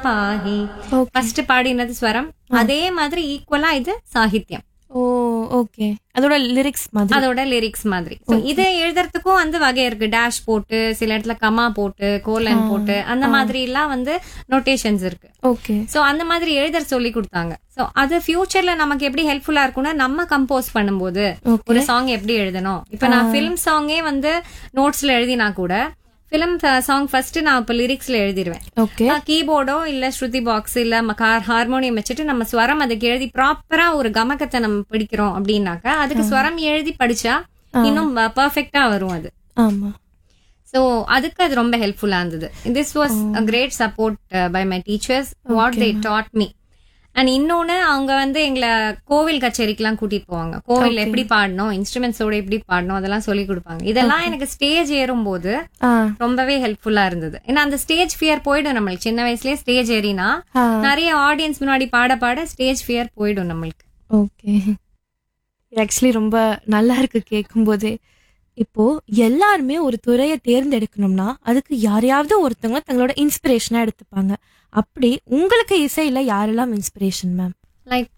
பாஹி Okay. First பாடினது ஸ்வரம் அதே மாதிரி ஈக்குவலா இது சாகித்யம் ஓ ஓகே அதோட லிரிக்ஸ் மாதிரி அதோட லிரிக்ஸ் மாதிரி So, இதை எழுதுறதுக்கும் வந்து வகை இருக்கு டேஷ் போட்டு சில இடத்துல கமா போட்டு கோலன் போட்டு அந்த மாதிரி எல்லாம் வந்து நோட்டேஷன்ஸ் இருக்கு ஓகே சோ அந்த மாதிரி எழுத சொல்லி கொடுத்தாங்க சோ அது ஃபியூச்சர்ல நமக்கு எப்படி ஹெல்ப்ஃபுல்லா இருக்கும்னா நம்ம கம்போஸ் பண்ணும்போது Okay. ஒரு சாங் எப்படி எழுதணும் இப்ப நான் ஃபிலிம் சாங்கே வந்து நோட்ஸ்ல எழுதினா கூட ஃபிலிம் சாங் ஃபர்ஸ்ட் நான் இப்ப லிரிக்ஸ்ல எழுதிடுவேன் ஓகே கீபோர்டோ இல்ல ஸ்ருதி பாக்ஸ் இல்ல ம- கார் ஹார்மோனியம் வச்சுட்டு நம்ம ஸ்வரம் அதுக்கு எழுதி ப்ராப்பரா ஒரு கமகத்தை நம்ம பிடிக்கிறோம் அப்படின்னாக்கா அதுக்கு ஸ்வரம் எழுதி படிச்சா இன்னும் பர்ஃபெக்டா வரும் அது ஆமா சோ அதுக்கு அது ரொம்ப ஹெல்ப்ஃபுல்லா இருந்தது this was a great support by my teachers what they taught me and இன்னொன்னு அவங்க வந்து எங்களை கோவில் கச்சேரிக்கெல்லாம் கூட்டிட்டு போவாங்க கோவில் எப்படி பாடணும் இன்ஸ்ட்ருமெண்ட்ஸோட எப்படி பாடணும் அதெல்லாம் சொல்லி கொடுப்பாங்க இதெல்லாம் எனக்கு ஸ்டேஜ் ஏறும்போது ஆ ரொம்பவே ஹெல்ப்ஃபுல்லா இருந்தது ஏன்னா அந்த ஸ்டேஜ் ஃபியர் போயிடும் நம்மளுக்கு சின்ன வயசுலயே ஸ்டேஜ் ஏறினா ஆ நிறைய ஆடியன்ஸ் முன்னாடி பாட பாட ஸ்டேஜ் ஃபியர் போயிடும் நம்மளுக்கு ஓகே ஆக்சுவலி ரொம்ப நல்லா இருக்கு கேட்கும்போதே இப்போ எல்லாருமே ஒரு துறையை தேர்ந்தெடுக்கணும்னா அதுக்கு யாரையாவது ஒருத்தவங்க தங்களோட இன்ஸ்பிரேஷனா எடுத்துப்பாங்க அப்படி உங்களுக்கு இசையில யாரெல்லாம் inspiration ma'am like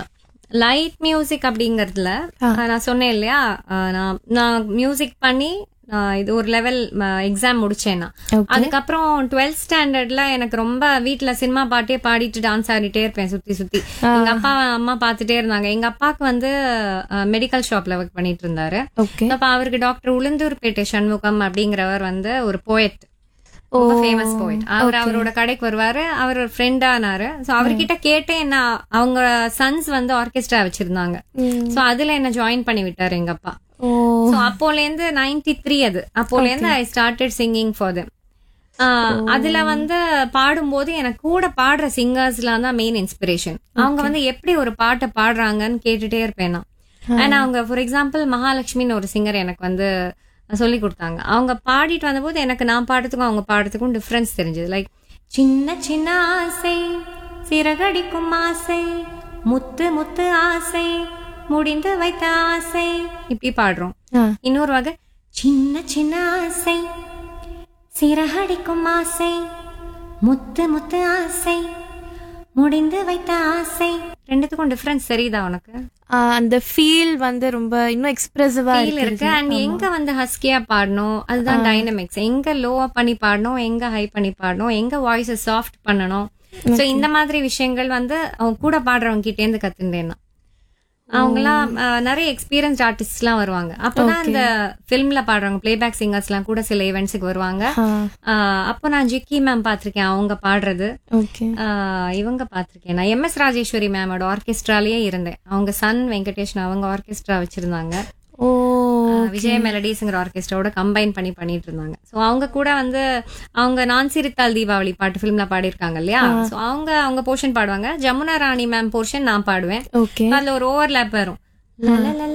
light music அப்படிங்கறதுல அஹ், நான் சொன்னேன் இல்லையா அஹ், நான் நான் மியூசிக் பண்ணி நான் இது ஒரு லெவல் எக்ஸாம் முடிச்சேன் நான் Okay. அதுக்கப்புறம் டுவெல்த் ஸ்டாண்டர்ட்ல எனக்கு ரொம்ப வீட்ல சினிமா பாட்டே பாடிட்டு டான்ஸ் ஆடிட்டே இருப்பேன் சுத்தி சுத்தி எங்க அப்பா அம்மா பாத்துட்டே இருந்தாங்க எங்க அப்பாவுக்கு வந்து மெடிக்கல் ஷாப்ல ஒர்க் பண்ணிட்டு இருந்தாரு ஓகே அப்ப அவருக்கு டாக்டர் உளுந்தூர்பேட்டை சண்முகம் அப்படிங்கிறவர் வந்து ஒரு போயட் ரொம்ப ஃபேமஸ் போயிட் அவர் அவரோட கடைக்கு வருவாரு அவர் ஒரு ஃப்ரெண்டானாரு சோ அவர்கிட்ட கேட்டேன் என்ன அவங்க சன்ஸ் வந்து ஆர்கெஸ்ட்ரா வச்சிருந்தாங்க சோ அதுல என்ன ஜாயின் பண்ணி விட்டாரு எங்க அப்பா ஓ சோ அப்போல இருந்து நைன்டி த்ரீ அது அப்போல இருந்து I started singing for them அதுல வந்து பாடும்போது எனக்கு கூட பாடுற சிங்கர்ஸ்லாம் தான் மெயின் இன்ஸ்பிரேஷன் அவங்க வந்து எப்படி ஒரு பாட்டை பாடுறாங்கன்னு கேட்டுட்டே இருப்பேன் நான் அண்ட் அவங்க ஃபார் எக்ஸாம்பிள் மகாலட்சுமின்னு ஒரு சிங்கர் எனக்கு வந்து சொல்லி கொடுத்தாங்க அவங்க பாடிட்டு வந்தபோது எனக்கு நான் பாடுறதுக்கும் அவங்க பாடுறதுக்கும் டிஃப்ரென்ஸ் தெரிஞ்சது லைக் சின்ன சின்ன ஆசை சிறகடிக்கும் ஆசை முத்து முத்து ஆசை முடிந்து வைத்த ஆசை இப்படி பாடுறோம் ஆ இன்னொரு வகை சின்ன சின்ன ஆசை சிறகடிக்கும் ஆசை முத்து முத்து ஆசை முடிந்து வைத்த ஆசை ரெண்டுத்துக்கும் டிஃபரன்ஸ் தெரியுதா உனக்கு ஆ, அந்த ஃபீல் வந்து ரொம்ப இன்னும் எக்ஸ்பிரசிவா ஃபீல் இருக்கு அண்ட் எங்க வந்து ஹஸ்கியா பாடணும் அதுதான் டைனமிக்ஸ் எங்க லோவா பண்ணி பாடணும் எங்க ஹை பண்ணி பாடணும் எங்க வாய்ஸ் சாஃப்ட் பண்ணணும் சோ இந்த மாதிரி விஷயங்கள் வந்து அவங்க கூட பாடுறவங்க கிட்டே இருந்து கத்துட்டேன் நான் அவங்கலாம் அஹ், நிறைய எக்ஸ்பீரியன்ஸ்ட் ஆர்டிஸ்ட் எல்லாம் வருவாங்க அப்பதான் இந்த ஃபிலிம்ல பாடுறவங்க பிளேபேக் சிங்கர்ஸ் எல்லாம் கூட சில ஈவெண்ட்ஸுக்கு வருவாங்க அஹ், அப்போ நான் ஜிக்கி மேம் பாத்திருக்கேன் அவங்க பாடுறது ஓகே ஆஹ் இவங்க பாத்திருக்கேன் நான் எம் எஸ் ராஜேஸ்வரி மேமோட ஆர்கெஸ்ட்ராலயே இருந்தேன் அவங்க சன் வெங்கடேஷன் அவங்க ஆர்கெஸ்ட்ரா வச்சிருந்தாங்க ஓ ஆஹ் விஜய் மெலடிஸ்ங்கிற ஆர்கெஸ்ட்ராவோட கம்பைன் பண்ணி பண்ணிட்டு இருந்தாங்க ஸோ அவங்க கூட வந்து அவங்க நான் சிரித்தால் தீபாவளி பாட்டு ஃபிலிம்ல பாடியிருக்காங்க இல்லையா ஸோ அவங்க அவங்க போர்ஷன் பாடுவாங்க ஜமுனா ராணி மேம் போர்ஷன் நான் பாடுவேன் ஓகே அதுல ஒரு ஓவர்லேப் வரும் லலலல